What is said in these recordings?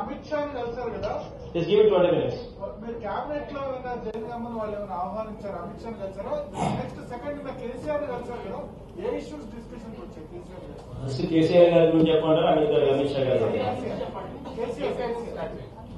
అమిత్ షాని కలిసారు కదా just give it twenty minutes మీరు కేబినెట్ లో ఏమైనా జైన్ గమ్మన్ వాళ్ళు ఏమైనా ఆహ్వానించారు అమిత్ షాని కలిసారు నెక్స్ట్ సెకండ్ మీద కేసీఆర్ ని కలిసారు కదా ఏ ఇష్యూస్ డిస్కషన్ వచ్చాయి కేసీఆర్ గారు? ఫస్ట్ కేసీఆర్ గారి గురించి చెప్పమంటారా అమిత్ గారు అమిత్ షా గారు కేసీఆర్ కేసీఆర్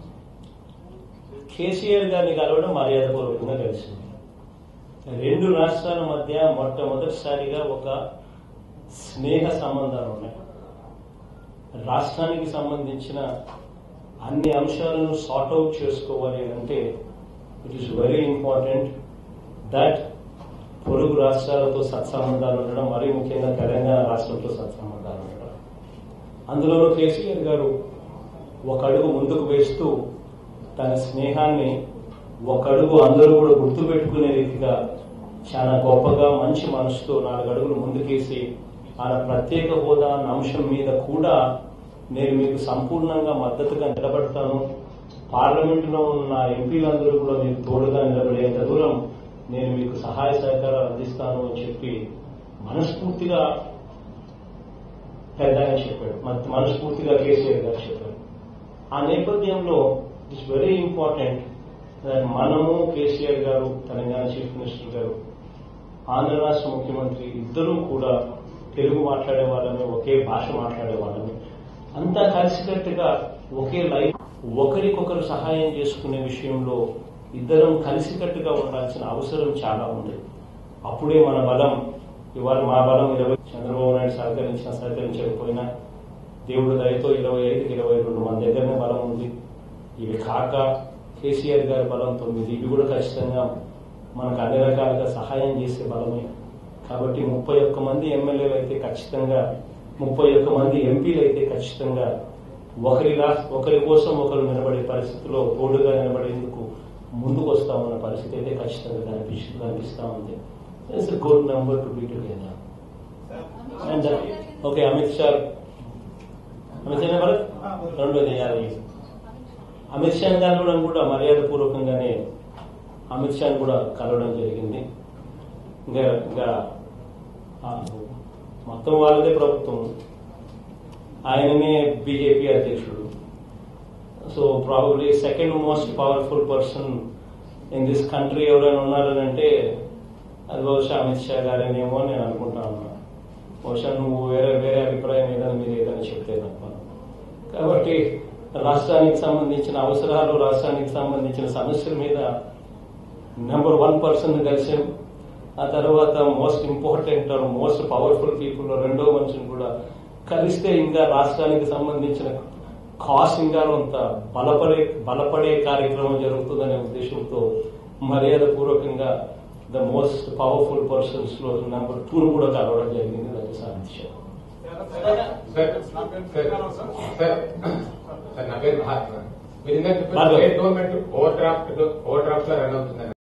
కేసీఆర్ గారిని కలవడం మర్యాదపూర్వకంగా కలిసింది రెండు రాష్ట్రాల మధ్య మొట్టమొదటిసారిగా ఒక స్నేహ సంబంధాలు ఉన్నాయి రాష్ట్రానికి సంబంధించిన అన్ని అంశాలను సార్ట్ అవుట్ చేసుకోవాలి అంటే it is very important that పొరుగు రాష్ట్రాలతో సత్సంబంధాలు ఉండడం మరీ ముఖ్యంగా తెలంగాణ రాష్ట్రంతో సత్సంబంధాలు ఉండడం అందులోనూ కేసీఆర్ గారు ఒక అడుగు ముందుకు వేస్తూ తన స్నేహాన్ని ఒక అడుగు అందరూ కూడా గుర్తుపెట్టుకునే రీతిగా చాలా గొప్పగా మంచి మనసుతో నాలుగు అడుగులు ముందుకేసి ఆయన ప్రత్యేక హోదా అన్న అంశం మీద కూడా నేను మీకు సంపూర్ణంగా మద్దతుగా నిలబడతాను పార్లమెంటులో ఉన్న ఎంపీలందరూ కూడా మీకు తోడుగా నిలబడేంత దూరం నేను మీకు సహాయ సహకారాలు అందిస్తాను అని చెప్పి మనస్ఫూర్తిగా పెద్ద ఆయన చెప్పాడు మన- మనస్ఫూర్తిగా కేసీఆర్ గారు చెప్పాడు ఆ నేపథ్యంలో ఇట్స్ వెరీ ఇంపార్టెంట్ మనము కేసీఆర్ గారు తెలంగాణ చీఫ్ మినిస్టర్ గారు ఆంధ్ర రాష్ట్ర ముఖ్యమంత్రి ఇద్దరూ కూడా తెలుగు మాట్లాడే వాళ్ళని ఒకే భాష మాట్లాడే వాళ్ళని అంతా కలిసికట్టుగా ఒకే లైఫ్ ఒకరికొకరు సహాయం చేసుకునే విషయంలో ఇద్దరం కలిసికట్టుగా ఉండాల్సిన అవసరం చాలా ఉంది అప్పుడే మన బలం ఇవాళ మా బలం ఇరవై చంద్రబాబు నాయుడు సహకరించినా సహకరించకపోయినా దేవుడు దయతో ఇరవై ఐదుకి ఇరవై రెండు మన దగ్గరనే బలం ఉంది ఇవి కాక కేసీఆర్ గారి బలం తొమ్మిది ఇవి కూడా ఖచ్చితంగా మనకు అన్ని రకాలుగా సహాయం చేసే బలమే కాబట్టి ముప్పై ఒక్క మంది ఎమ్మెల్యేలు అయితే ఖచ్చితంగా ముప్పై ఒక్క మంది ఎంపీలు అయితే ఖచ్చితంగా ఒకరి రా- ఒకరి కోసం ఒకరు నిలబడే పరిస్థితిలో తోడుగా నిలబడేందుకు ముందుకు వస్తామన్న పరిస్థితి అయితే ఖచ్చితంగా కనిపిస్తుంది కనిపిస్తా ఉంది it's good number to be together and okay Amit Shah Amit Shah number రెండోది అది అమిత్ షా కలవడం కూడా మర్యాద పూర్వకంగానే అమిత్ షాని కూడా కలవడం జరిగింది ఇంకా ఇంకా ఆ, మొత్తం వాళ్ళదే ప్రభుత్వం ఆయననే బీజేపీ అధ్యక్షుడు so probably second most powerful person in this country ఎవరైనా ఉన్నారని అంటే అది బహుశా అమిత్ షా గారేనేమో అని నేను అనుకుంటా ఉన్నా బహుశా నువ్వు వేరే వేరే అభిప్రాయం ఏదైనా మీరు ఏదైనా చెప్తే తప్ప కాబట్టి రాష్ట్రానికి సంబంధించిన అవసరాలు రాష్ట్రానికి సంబంధించిన సమస్యల మీద నెంబర్ వన్ పర్సన్ కలిసాం ఆ తర్వాత most important most powerful people రెండో మనిషిని కూడా కలిస్తే ఇంకా రాష్ట్రానికి సంబంధించిన కాస్ ఇంకా కొంత బలపడే బలపడే కార్యక్రమం జరుగుతుందనే ఉద్దేశంతో మర్యాద పూర్వకంగా ద మోస్ట్ పవర్ఫుల్ పర్సన్స్ లో నెంబర్ టూ కూడా కలవడం జరిగింది దాన్ని సాధించాం సార్ సార్ సార్ సార్ నా పేరు మహాత్మా మీరు ఇందాక చెప్పారు Bhargav. State government overdraft overdraft లో రన్ అవుతుందని